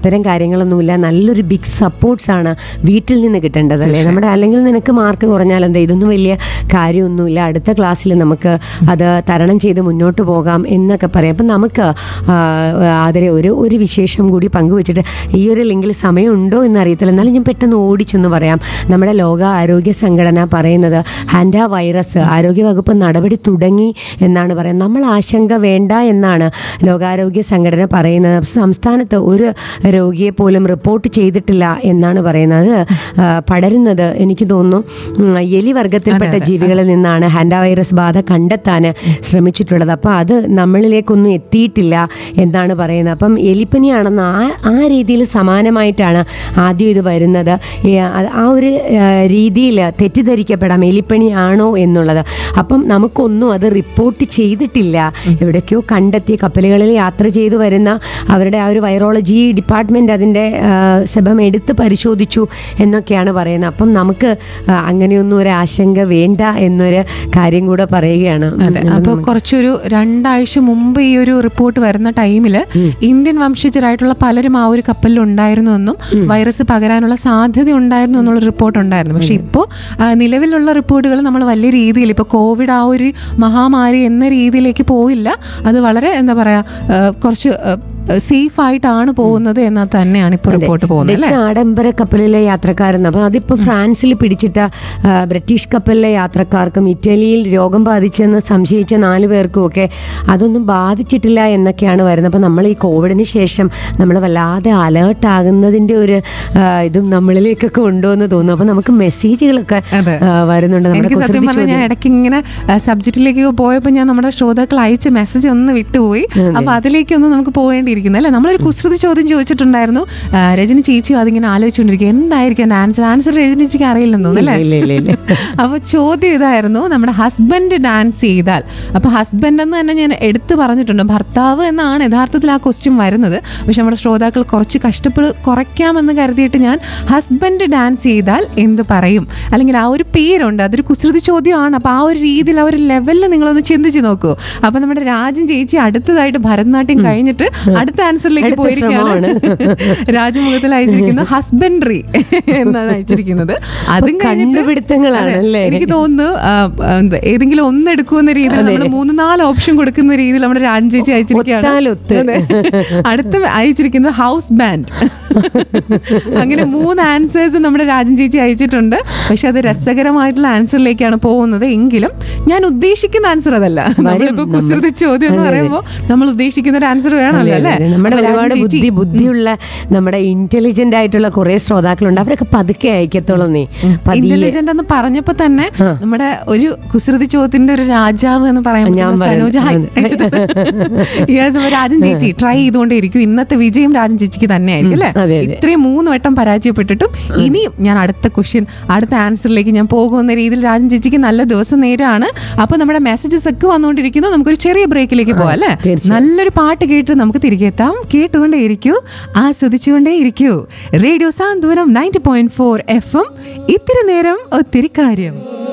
അത്തരം കാര്യങ്ങളൊന്നുമില്ല നല്ലൊരു ബിഗ് സപ്പോർട്ട്സ് ആണ് വീട്ടിൽ നിന്ന് കിട്ടേണ്ടത് അല്ലേ നമ്മുടെ അല്ലെങ്കിൽ നിനക്ക് മാർക്ക് കുറഞ്ഞാൽ എന്താ ഇതൊന്നും വലിയ കാര്യമൊന്നുമില്ല അടുത്ത ക്ലാസ്സിൽ നമുക്ക് അത് തരണം ചെയ്ത് മുന്നോട്ട് പോകാം എന്നൊക്കെ പറയാം അപ്പം നമുക്ക് ആ, ആദരെ ഒരു ഒരു വിശേഷം കൂടി പങ്കുവെച്ചിട്ട് ഈ ഒരു ലിങ്കിൽ സമയമുണ്ടോ എന്ന് അറിയത്തില്ല എന്നാലും ഞാൻ പെട്ടെന്ന് ഓടിച്ചെന്ന് പറയാം നമ്മുടെ ലോക ആരോഗ്യ സംഘടന പറയുന്നത് ഹാൻഡ വൈറസ് ആരോഗ്യവകുപ്പ് നടപടി തുടങ്ങി എന്നാണ് പറയുന്നത് നമ്മൾ ആശങ്ക വേണ്ട എന്നാണ് ലോകാരോഗ്യ സംഘടന പറയുന്നത് സംസ്ഥാനത്ത് ഒരു രോഗിയെ പോലും റിപ്പോർട്ട് ചെയ്തിട്ടില്ല എന്നാണ് പറയുന്നത് ആ, പടരുന്നത് എനിക്ക് തോന്നുന്നു ഉം, എലി വർഗത്തിൽപ്പെട്ട ജീവികളിൽ നിന്നാണ് ഹാൻഡ വൈറസ് ബാധ കണ്ടെത്താൻ ശ്രമിച്ചിട്ടുള്ളത് അപ്പോൾ അത് നമ്മളിലേക്കൊന്നും എത്തിയിട്ടില്ല എന്നാണ് പറയുന്നത് അപ്പം എലിപ്പനിയാണെന്ന് ആ ആ രീതിയിൽ സമാനമായിട്ടാണ് ആദ്യം ഇത് വരുന്നത് ഈ, അത് ആ ഒരു രീതിയിൽ തെറ്റിദ്ധരിക്കപ്പെടാം എലിപ്പനിയാണോ എന്നുള്ളത് അപ്പം നമുക്കൊന്നും അത് റിപ്പോർട്ട് ചെയ്തിട്ടില്ല എവിടേക്കോ കണ്ടെത്തിയ കപ്പലുകളിൽ യാത്ര ചെയ്തു വരുന്ന അവരുടെ ആ ഒരു വൈറോളജി ഡിപ്പാർട്ട്മെന്റ് അതിൻ്റെ സെബം എടുത്ത് പരിശോധിച്ചു എന്നൊക്കെയാണ് പറയുന്നത് അപ്പം നമുക്ക് ആ, അങ്ങനെയൊന്നും ഒരു ആശങ്ക വേണ്ട എന്നൊരു കാര്യം കൂടെ പറയുകയാണ് അതെ അപ്പൊ കുറച്ചൊരു രണ്ടാഴ്ച മുമ്പ് ഈ ഒരു റിപ്പോർട്ട് വരുന്ന ടൈമിൽ ഇന്ത്യൻ വംശജരായിട്ടുള്ള പലരും ആ ഒരു കപ്പലിൽ ഉണ്ടായിരുന്നു എന്നും വൈറസ് പകരാനുള്ള സാധ്യത ഉണ്ടായിരുന്നു എന്നുള്ള റിപ്പോർട്ട് ഉണ്ടായിരുന്നു പക്ഷെ ഇപ്പോൾ നിലവിലുള്ള റിപ്പോർട്ടുകൾ നമ്മൾ വലിയ രീതിയിൽ ഇപ്പോൾ കോവിഡ് ആ ഒരു മഹാമാരി എന്ന രീതിയിലേക്ക് പോയില്ല അത് വളരെ എന്താ പറയാ ആ, കുറച്ച് സേഫ് ആയിട്ടാണ് പോകുന്നത് എന്നാൽ തന്നെയാണ് ഇപ്പോൾ റിപ്പോർട്ട് പോകുന്നത് അല്ലേ ഡച്ച് ആഡംബര കപ്പലിലെ യാത്രക്കാരെന്ന് അപ്പം അതിപ്പോൾ ഫ്രാൻസിൽ പിടിച്ചിട്ട ആ, ബ്രിട്ടീഷ് കപ്പലിലെ യാത്രക്കാർക്കും ഇറ്റലിയിൽ രോഗം ബാധിച്ചെന്ന് സംശയിച്ച നാല് പേർക്കും ഒക്കെ അതൊന്നും ബാധിച്ചിട്ടില്ല എന്നൊക്കെയാണ് വരുന്നത് അപ്പം നമ്മൾ ഈ കോവിഡിന് ശേഷം നമ്മൾ വല്ലാതെ അലേർട്ട് ആകുന്നതിൻ്റെ ഒരു ആ, ഇതും നമ്മളിലേക്കൊക്കെ ഉണ്ടോ എന്ന് തോന്നുന്നു അപ്പം നമുക്ക് മെസ്സേജുകളൊക്കെ അതെ. ആ, വരുന്നുണ്ട് നമ്മുടെ എനിക്ക് സത്യം കുസൃതി പറഞ്ഞാൽ ഞാൻ ഇടയ്ക്ക് ഇങ്ങനെ സബ്ജക്റ്റിലേക്ക് പോയപ്പോൾ ഞാൻ നമ്മുടെ ശ്രോതാക്കൾ അയച്ച മെസ്സേജ് ഒന്ന് വിട്ടുപോയി അപ്പൊ അതിലേക്കൊന്ന് നമുക്ക് പോകേണ്ടിയിരിക്കുന്നു അല്ലെ നമ്മളൊരു കുസൃതി ചോദ്യം ചോദിച്ചിട്ടുണ്ടായിരുന്നു ആ, രജനി ചേച്ചിയും അതിങ്ങനെ ആലോചിച്ചുകൊണ്ടിരിക്കും എന്തായിരിക്കും എൻ്റെ ആൻസർ ആൻസർ രജനി ചേച്ചിക്ക് അറിയില്ലെന്ന് തോന്നുന്നു അല്ലേ ഇല്ല ഇല്ല ഇല്ല അപ്പോൾ ചോദ്യം ഇതായിരുന്നു നമ്മുടെ ഹസ്ബൻഡ് ഡാൻസ് ചെയ്താൽ അപ്പോൾ ഹസ്ബൻഡ് എന്ന് തന്നെ ഞാൻ എടുത്തു പറഞ്ഞിട്ടുണ്ട് ഭർത്താവ് എന്നാണ് യഥാർത്ഥത്തിൽ ആ ക്വസ്റ്റ്യൻ വരുന്നത് പക്ഷെ നമ്മുടെ ശ്രോതാക്കൾ കുറച്ച് കഷ്ടപ്പെട് കുറയ്ക്കാമെന്ന് കരുതിയിട്ട് ഞാൻ ഹസ്ബൻഡ് ഡാൻസ് ചെയ്താൽ എന്ത് പറയും അല്ലെങ്കിൽ ആ ഒരു പേരുണ്ട് അതൊരു കുസൃതി ചോദ്യമാണ് അപ്പോൾ ആ ഒരു രീതിയിൽ ആ ഒരു ലെവലിൽ നിങ്ങളൊന്ന് ചിന്തിച്ച് നോക്കൂ അപ്പോൾ നമ്മുടെ രാജൻ ചേച്ചി അടുത്തതായിട്ട് ഭരതനാട്യം കഴിഞ്ഞിട്ട് അടുത്ത ആൻസറിലേക്ക് അടുത്ത പോയിരിക്കുകയാണ് രാജമുഖത്തിൽ അയച്ചിരിക്കുന്നത് ഹസ്ബൻഡറി എന്നാണ് അയച്ചിരിക്കുന്നത് അതും കഴിഞ്ഞിട്ട് കണ്ടുപിടുത്തങ്ങളാണ് അതെ. അല്ലേ? എനിക്ക് തോന്നുന്നു ആ, ആ, എന്താ, ഏതെങ്കിലും ഒന്ന് എടുക്കുന്ന രീതിയിൽ നമ്മൾ മൂന്ന് നാല് ഓപ്ഷൻ കൊടുക്കുന്ന രീതിയിൽ നമ്മുടെ രാജൻ ചേച്ചി അയച്ചിരിക്കുകയാണ് ഒത്താലൊത്ത്. അതെ. അടുത്ത അയച്ചിരിക്കുന്നത് ഹൗസ് ബാൻഡ് അങ്ങനെ മൂന്ന് ആൻസേഴ്സ് നമ്മുടെ രാജൻ ചേച്ചി അയച്ചിട്ടുണ്ട് പക്ഷെ അത് രസകരമായിട്ടുള്ള ആൻസറിലേക്കാണ് പോകുന്നത് എങ്കിലും ഞാൻ ഉദ്ദേശിക്കുന്ന ആൻസർ അതല്ല നമ്മളിപ്പോ നമ്മൾ- കുസൃതി ചോദ്യം എന്ന് അതെ, അതെ. പറയുമ്പോൾ നമ്മൾ ഉദ്ദേശിക്കുന്ന ഒരു ആൻസർ വേണമല്ലോ അതെ, അല്ലേ അതെ. നമ്മുടെ അപ്പൊ രാജൻ ഒരുപാട് ചേച്ചി- ബുദ്ധി ബുദ്ധിയുള്ള നമ്മുടെ ഇന്റലിജന്റ് ആയിട്ടുള്ള കുറെ ശ്രോതാക്കളുണ്ട് അവരൊക്കെ പതുക്കെ അയക്കത്തോളം നീ പതിയെ ഇന്റലിജന്റ് എന്ന് പറഞ്ഞപ്പോ തന്നെ നമ്മുടെ ഒരു കുസൃതി ചോദ്യത്തിന്റെ ഒരു രാജാവ് എന്ന് പറയാൻ ഞാൻ പറ്റുന്ന പറയുന്നു. സനോജ ഹായ് അയച്ചിട്ടുണ്ട്. Yes, അപ്പൊ രാജൻ ചേച്ചി ട്രൈ ചെയ്തുകൊണ്ടേയിരിക്കും ഇന്നത്തെ വിജയം രാജൻ ചേച്ചിക്ക് തന്നെയായിരിക്കും അല്ലെ അതെ, അതെ. ഇത്രയും മൂന്ന് വട്ടം പരാജയപ്പെട്ടിട്ടും ഇനിയും ഞാൻ അടുത്ത ക്വസ്റ്റ്യൻ അടുത്ത ആൻസറിലേക്ക് ഞാൻ പോകുന്ന രീതിയിൽ രാജൻ ചേച്ചിക്ക് നല്ല ദിവസം നേരാണ് അപ്പൊ നമ്മുടെ മെസ്സേജസ് ഒക്കെ വന്നുകൊണ്ടിരിക്കുന്നു നമുക്കൊരു ചെറിയ ബ്രേക്കിലേക്ക് പോവാം അല്ലെ തീർച്ചയായും. നല്ലൊരു പാട്ട് കേട്ട് നമുക്ക് തിരികെ എത്താം കേട്ടുകൊണ്ടേ ഇരിക്കൂ ആസ്വദിച്ചുകൊണ്ടേ ഇരിക്കൂ radio Santhwanam ninety point four F M ഇത്തിരി നേരം ഒത്തിരി കാര്യം